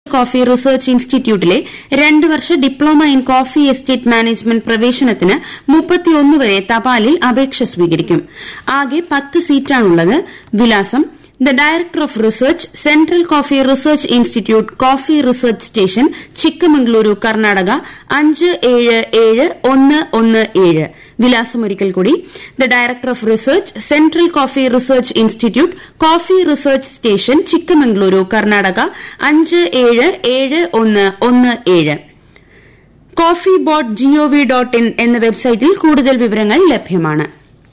coffee research ഇൻസ്റ്റിറ്റ്യൂട്ടിലെ രണ്ട് വർഷ diploma in coffee estate management പ്രവേശനത്തിന് മുപ്പത്തിയൊന്ന് വരെ തപാലിൽ അപേക്ഷ സ്വീകരിക്കും ആകെ പത്ത് സീറ്റാണുള്ളത് വിലാസം the director of research central coffee research institute coffee research station Chikmagalur Karnataka അഞ്ച് ഏഴ് ഏഴ് ഒന്ന് ഒന്ന് ഏഴ് വിലാസം ഒരിക്കൽ കൂടി the director of research central coffee research institute coffee research station Chikmagalur Karnataka അഞ്ച് ഏഴ് ഏഴ് ഒന്ന് ഒന്ന് ഏഴ് coffee board G O V dot in എന്ന വെബ്സൈറ്റിൽ കൂടുതൽ വിവരങ്ങൾ ലഭ്യമാണ്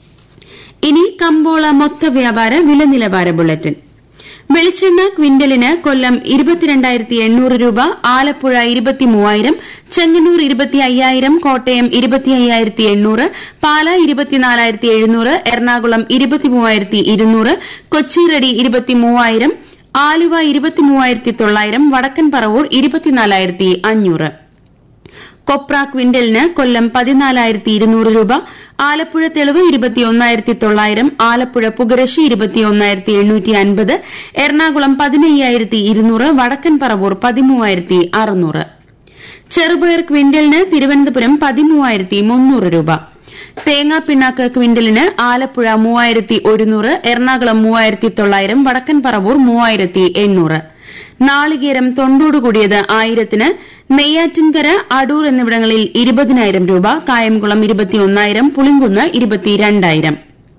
ഇനി കമ്പോള മൊത്ത വ്യാപാര വില നിലവാര ബുള്ളറ്റിൻ വെളിച്ചെണ്ണ ക്വിന്റലിന് കൊല്ലം ഇരുപത്തിരണ്ടായിരത്തി എണ്ണൂറ് രൂപ ആലപ്പുഴ ഇരുപത്തിമൂവായിരം ചെങ്ങന്നൂർ ഇരുപത്തി അയ്യായിരം കോട്ടയം ഇരുപത്തി അയ്യായിരത്തി എണ്ണൂറ് പാല ഇരുപത്തിനാലായിരത്തി എഴുന്നൂറ് എറണാകുളം ഇരുപത്തിമൂവായിരത്തി ഇരുന്നൂറ് കൊച്ചി റെഡി ഇരുപത്തിമൂവായിരം ആലുവ ഇരുപത്തിമൂവായിരത്തി തൊള്ളായിരം വടക്കൻ പറവൂർ ഇരുപത്തിനാലായിരത്തി അഞ്ഞൂറ് കൊപ്ര ക്വിന്റലിന് കൊല്ലം പതിനാലായിരത്തി ഇരുന്നൂറ് രൂപ ആലപ്പുഴ തെളിവ് ഇരുപത്തിയൊന്നായിരത്തി തൊള്ളായിരം ആലപ്പുഴ പുകരശി ഇരുപത്തിയൊന്നായിരത്തി എണ്ണൂറ്റി അൻപത് എറണാകുളം പതിനയ്യായിരത്തി ഇരുന്നൂറ് വടക്കൻ പറവൂർ പതിമൂവായിരത്തി അറുന്നൂറ് ചെറുപയർ ക്വിന്റലിന് തിരുവനന്തപുരം പതിമൂവായിരത്തി മുന്നൂറ് രൂപ തേങ്ങാ പിണ്ണാക്ക് ക്വിന്റലിന് ആലപ്പുഴ മൂവായിരത്തി ഒരുന്നൂറ് എറണാകുളം മൂവായിരത്തി തൊള്ളായിരം വടക്കൻ പറവൂർ മൂവായിരത്തി എണ്ണൂറ് നാളികേരം തൊണ്ടോടുകൂടിയത് ആയിരത്തിന് നെയ്യാറ്റിൻകര അടൂർ എന്നിവിടങ്ങളിൽ ഇരുപതിനായിരം രൂപ കായംകുളം ഇരുപത്തിയൊന്നായിരം പുളിങ്കുന്ന് ഇരുപത്തിരണ്ടായിരം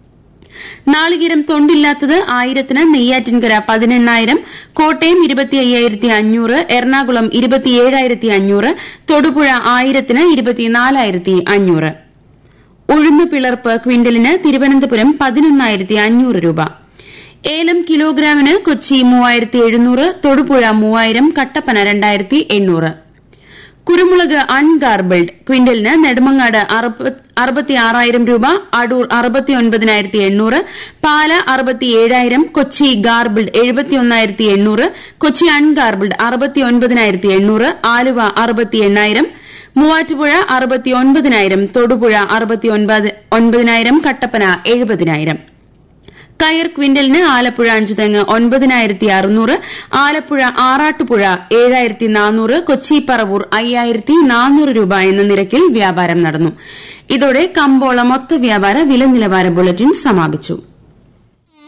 നാളികേരം തൊണ്ടില്ലാത്തത് ആയിരത്തിന് നെയ്യാറ്റിൻകര പതിനെണ്ണായിരം കോട്ടയം ഇരുപത്തി അയ്യായിരത്തി അഞ്ഞൂറ് എറണാകുളം ഇരുപത്തിയേഴായിരത്തി അഞ്ഞൂറ് തൊടുപുഴ ആയിരത്തിന് ഇരുപത്തിനാലായിരത്തി അഞ്ഞൂറ് ഉഴുന്ന് പിളർപ്പ് ക്വിന്റലിന് തിരുവനന്തപുരം പതിനൊന്നായിരത്തി അഞ്ഞൂറ് രൂപ ഏലം കിലോഗ്രാമിന് കൊച്ചി മൂവായിരത്തി എഴുന്നൂറ് തൊടുപുഴ മൂവായിരം കട്ടപ്പന രണ്ടായിരത്തി എണ്ണൂറ് കുരുമുളക് അൺഗാർബിൾഡ് ക്വിന്റലിന് നെടുമങ്ങാട് അറുപത്തിയാറായിരം രൂപ അടൂർ അറുപത്തിയൊൻപതിനായിരത്തി എണ്ണൂറ് പാല അറുപത്തിയേഴായിരം കൊച്ചി ഗാർബിൾഡ് എഴുപത്തിയൊന്നായിരത്തി എണ്ണൂറ് കൊച്ചി അൺഗാർബിൾഡ് അറുപത്തിയൊൻപതിനായിരത്തി എണ്ണൂറ് ആലുവ അറുപത്തി എണ്ണായിരം മൂവാറ്റുപുഴ അറുപത്തിയൊൻപതിനായിരം തൊടുപുഴ അറുപത്തിയൊൻപതിനായിരം കട്ടപ്പന എഴുപതിനായിരം കയർ ക്വിന്റലിന് ആലപ്പുഴ അഞ്ചുതെങ്ങ് ഒൻപതിനായിരത്തി അറുന്നൂറ് ആലപ്പുഴ ആറാട്ടുപുഴ ഏഴായിരത്തി നാനൂറ് കൊച്ചി പറവൂർ അയ്യായിരത്തി നാനൂറ് രൂപ എന്ന നിരക്കിൽ വ്യാപാരം നടന്നു ഇതോടെ കമ്പോള മൊത്ത വ്യാപാര വില നിലവാര ബുള്ളറ്റിൻ സമാപിച്ചു